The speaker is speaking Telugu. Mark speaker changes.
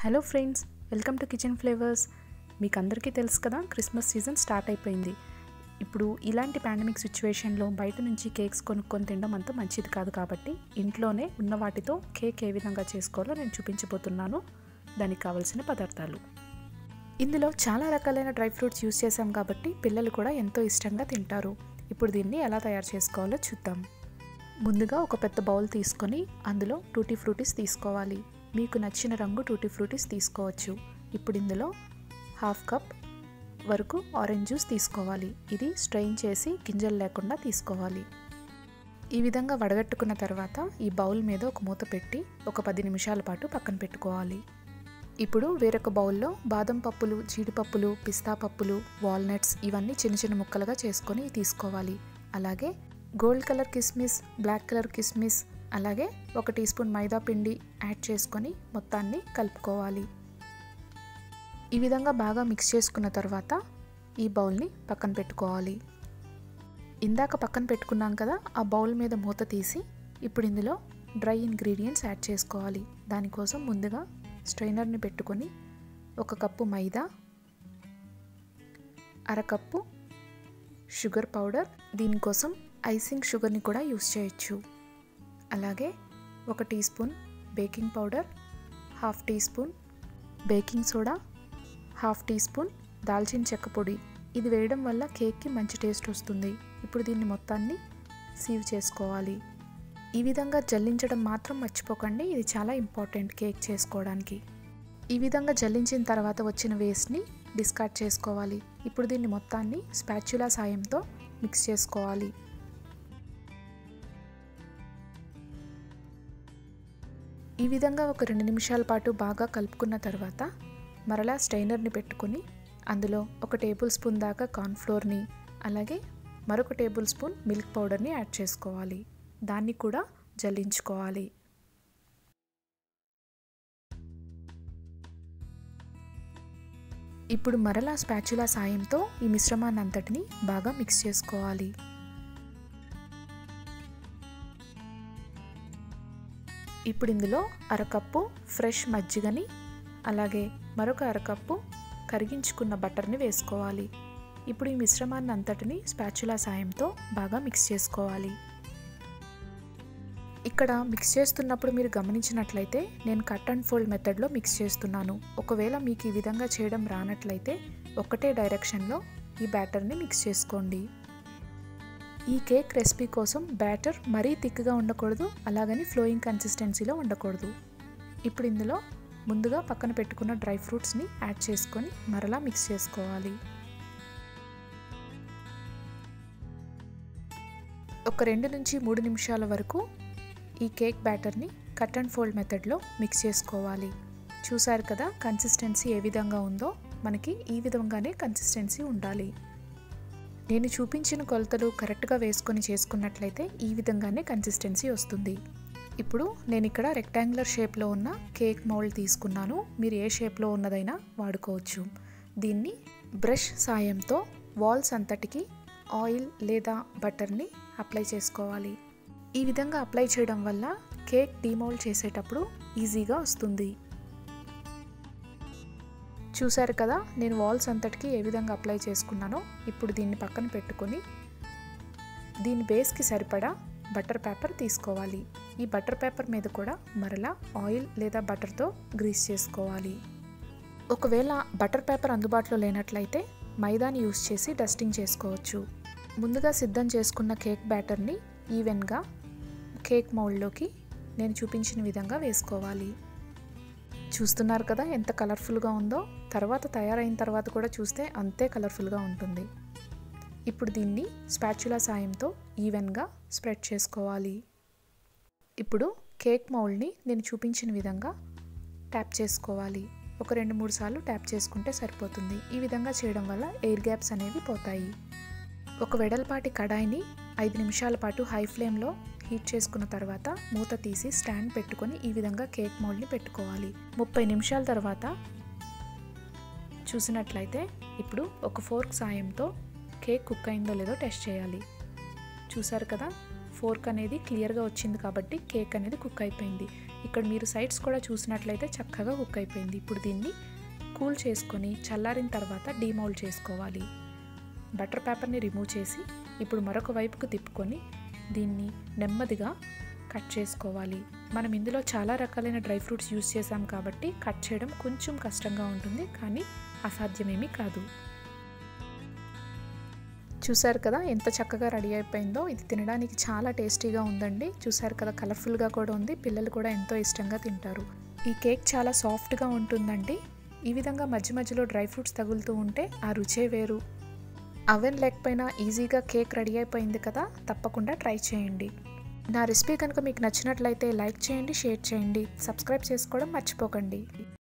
Speaker 1: hello friends welcome to kitchen flavours మీకు అందరికీ తెలుసు కదా క్రిస్మస్ సీజన్ స్టార్ట్ అయిపోయింది ఇప్పుడు ఇలాంటి పాండమిక్ సిచ్యువేషన్లో బయట నుంచి కేక్స్ కొనుక్కొని తినడం అంత మంచిది కాదు కాబట్టి ఇంట్లోనే ఉన్న వాటితో కేక్ ఏ విధంగా చేసుకోవాలో నేను చూపించబోతున్నాను దానికి కావలసిన పదార్థాలు ఇందులో చాలా రకాలైన డ్రై ఫ్రూట్స్ యూస్ చేసాం కాబట్టి పిల్లలు కూడా ఎంతో ఇష్టంగా తింటారు ఇప్పుడు దీన్ని ఎలా తయారు చేసుకోవాలో చూద్దాం ముందుగా ఒక పెద్ద బౌల్ తీసుకొని అందులో టూటీ ఫ్రూటీస్ తీసుకోవాలి మీకు నచ్చిన రంగు టూటీ ఫ్రూటీస్ తీసుకోవచ్చు ఇప్పుడు ఇందులో హాఫ్ కప్ వరకు ఆరెంజ్ జ్యూస్ తీసుకోవాలి ఇది స్ట్రెయిన్ చేసి గింజలు లేకుండా తీసుకోవాలి ఈ విధంగా వడగట్టుకున్న తర్వాత ఈ బౌల్ మీద ఒక మూత పెట్టి ఒక పది నిమిషాల పాటు పక్కన పెట్టుకోవాలి ఇప్పుడు వేరొక బౌల్లో బాదం పప్పులు జీడిపప్పులు పిస్తా పప్పులు వాల్నట్స్ ఇవన్నీ చిన్న చిన్న ముక్కలుగా చేసుకొని తీసుకోవాలి అలాగే గోల్డ్ కలర్ కిస్మిస్ బ్లాక్ కలర్ కిస్మిస్ అలాగే ఒక టీ స్పూన్ మైదా పిండి యాడ్ చేసుకొని మొత్తాన్ని కలుపుకోవాలి ఈ విధంగా బాగా మిక్స్ చేసుకున్న తర్వాత ఈ బౌల్ని పక్కన పెట్టుకోవాలి ఇందాక పక్కన పెట్టుకున్నాం కదా ఆ బౌల్ మీద మూత తీసి ఇప్పుడు ఇందులో డ్రై ఇంగ్రీడియంట్స్ యాడ్ చేసుకోవాలి దానికోసం ముందుగా స్ట్రైనర్ని పెట్టుకొని ఒక కప్పు మైదా అరకప్పు షుగర్ పౌడర్ దీనికోసం ఐసింగ్ షుగర్ని కూడా యూస్ చేయొచ్చు అలాగే ఒక teaspoon baking powder half teaspoon baking soda half teaspoon దాల్చిన చెక్క పొడి ఇది వేయడం వల్ల కేక్కి మంచి టేస్ట్ వస్తుంది ఇప్పుడు దీన్ని మొత్తాన్ని సీవ్ చేసుకోవాలి ఈ విధంగా జల్లించడం మాత్రం మర్చిపోకండి ఇది చాలా ఇంపార్టెంట్ కేక్ చేసుకోవడానికి ఈ విధంగా జల్లించిన తర్వాత వచ్చిన వేస్ట్ని డిస్కార్డ్ చేసుకోవాలి ఇప్పుడు దీన్ని మొత్తాన్ని స్పాచ్యులా సాయంతో మిక్స్ చేసుకోవాలి ఈ విధంగా ఒక రెండు నిమిషాల పాటు బాగా కలుపుకున్న తర్వాత మరలా స్టైనర్ని పెట్టుకొని అందులో ఒక టేబుల్ స్పూన్ దాకా కార్న్ఫ్లోర్ని అలాగే మరొక టేబుల్ స్పూన్ మిల్క్ పౌడర్ని యాడ్ చేసుకోవాలి దాన్ని కూడా జల్లించుకోవాలి ఇప్పుడు మరలా స్పాచులా సాయంతో ఈ మిశ్రమాన్ని అంతటిని బాగా మిక్స్ చేసుకోవాలి ఇప్పుడు ఇందులో అరకప్పు ఫ్రెష్ మజ్జిగని అలాగే మరొక అరకప్పు కరిగించుకున్న బటర్ని వేసుకోవాలి ఇప్పుడు ఈ మిశ్రమాన్ని అంతటిని స్పాచులా సాయంతో బాగా మిక్స్ చేసుకోవాలి ఇక్కడ మిక్స్ చేస్తున్నప్పుడు మీరు గమనించినట్లయితే నేను కట్ అండ్ ఫోల్డ్ మెథడ్లో మిక్స్ చేస్తున్నాను ఒకవేళ మీకు ఈ విధంగా చేయడం రానట్లయితే ఒకటే డైరెక్షన్లో ఈ బ్యాటర్ని మిక్స్ చేసుకోండి ఈ కేక్ రెసిపీ కోసం బ్యాటర్ మరీ థిక్గా ఉండకూడదు అలాగని ఫ్లోయింగ్ కన్సిస్టెన్సీలో ఉండకూడదు ఇప్పుడు ఇందులో ముందుగా పక్కన పెట్టుకున్న డ్రై ఫ్రూట్స్ని యాడ్ చేసుకొని మరలా మిక్స్ చేసుకోవాలి ఒక రెండు నుంచి మూడు నిమిషాల వరకు ఈ కేక్ బ్యాటర్ని కట్ అండ్ ఫోల్డ్ మెథడ్లో మిక్స్ చేసుకోవాలి చూసారు కదా కన్సిస్టెన్సీ ఏ విధంగా ఉందో మనకి ఈ విధంగానే కన్సిస్టెన్సీ ఉండాలి నేను చూపించిన కొలతలు కరెక్ట్గా వేసుకొని చేసుకున్నట్లయితే ఈ విధంగానే కన్సిస్టెన్సీ వస్తుంది ఇప్పుడు నేను ఇక్కడ రెక్టాంగులర్ షేప్లో ఉన్న కేక్ మౌల్డ్ తీసుకున్నాను మీరు ఏ షేప్లో ఉన్నదైనా వాడుకోవచ్చు దీన్ని బ్రష్ సాయంతో వాల్స్ అంతటికి ఆయిల్ లేదా బటర్ని అప్లై చేసుకోవాలి ఈ విధంగా అప్లై చేయడం వల్ల కేక్ డీమౌల్డ్ చేసేటప్పుడు ఈజీగా వస్తుంది చూసారు కదా నేను వాల్స్ అంతటికి ఏ విధంగా అప్లై చేసుకున్నానో ఇప్పుడు దీన్ని పక్కన పెట్టుకొని దీని బేస్కి సరిపడా బటర్ పేపర్ తీసుకోవాలి ఈ బటర్ పేపర్ మీద కూడా మరలా ఆయిల్ లేదా బటర్తో గ్రీస్ చేసుకోవాలి ఒకవేళ బటర్ పేపర్ అందుబాటులో లేనట్లయితే మైదాని యూస్ చేసి డస్టింగ్ చేసుకోవచ్చు ముందుగా సిద్ధం చేసుకున్న కేక్ బ్యాటర్ని ఈవెన్గా కేక్ మౌల్డ్లోకి నేను చూపించిన విధంగా వేసుకోవాలి చూస్తున్నారు కదా ఎంత కలర్ఫుల్గా ఉందో తర్వాత తయారైన తర్వాత కూడా చూస్తే అంతే కలర్ఫుల్గా ఉంటుంది ఇప్పుడు దీన్ని స్పాచులా సాయంతో ఈవెన్గా స్ప్రెడ్ చేసుకోవాలి ఇప్పుడు కేక్ మౌల్డ్ని నేను చూపించిన విధంగా ట్యాప్ చేసుకోవాలి ఒక రెండు మూడు సార్లు ట్యాప్ చేసుకుంటే సరిపోతుంది ఈ విధంగా చేయడం వల్ల ఎయిర్ గ్యాప్స్ అనేవి పోతాయి ఒక వెడల్పాటి కడాయిని ఐదు నిమిషాల పాటు హై ఫ్లేమ్లో హీట్ చేసుకున్న తర్వాత మూత తీసి స్టాండ్ పెట్టుకొని ఈ విధంగా కేక్ మౌల్డ్ని పెట్టుకోవాలి ముప్పై నిమిషాల తర్వాత చూసినట్లయితే ఇప్పుడు ఒక ఫోర్క్ సాయంతో కేక్ కుక్ అయిందో లేదో టెస్ట్ చేయాలి చూసారు కదా ఫోర్క్ అనేది క్లియర్గా వచ్చింది కాబట్టి కేక్ అనేది కుక్ అయిపోయింది ఇక్కడ మీరు సైడ్స్ కూడా చూసినట్లయితే చక్కగా కుక్ అయిపోయింది ఇప్పుడు దీన్ని కూల్ చేసుకొని చల్లారిన తర్వాత డీమౌల్డ్ చేసుకోవాలి బటర్ పేపర్ని రిమూవ్ చేసి ఇప్పుడు మరొక వైపుకు తిప్పుకొని దీన్ని నెమ్మదిగా కట్ చేసుకోవాలి మనం ఇందులో చాలా రకాలైన డ్రై ఫ్రూట్స్ యూస్ చేసాం కాబట్టి కట్ చేయడం కొంచెం కష్టంగా ఉంటుంది కానీ అసాధ్యమేమీ కాదు చూసారు కదా ఎంత చక్కగా రెడీ అయిపోయిందో ఇది తినడానికి చాలా టేస్టీగా ఉందండి చూసారు కదా కలర్ఫుల్గా కూడా ఉంది పిల్లలు కూడా ఎంతో ఇష్టంగా తింటారు ఈ కేక్ చాలా సాఫ్ట్గా ఉంటుందండి ఈ విధంగా మధ్య మధ్యలో డ్రై ఫ్రూట్స్ తగులుతూ ఉంటే ఆ రుచే వేరు అవెన్ లేకపోయినా ఈజీగా కేక్ రెడీ అయిపోయింది కదా తప్పకుండా ట్రై చేయండి నా రెసిపీ కనుక మీకు నచ్చినట్లయితే లైక్ చేయండి షేర్ చేయండి సబ్స్క్రైబ్ చేసుకోవడం మర్చిపోకండి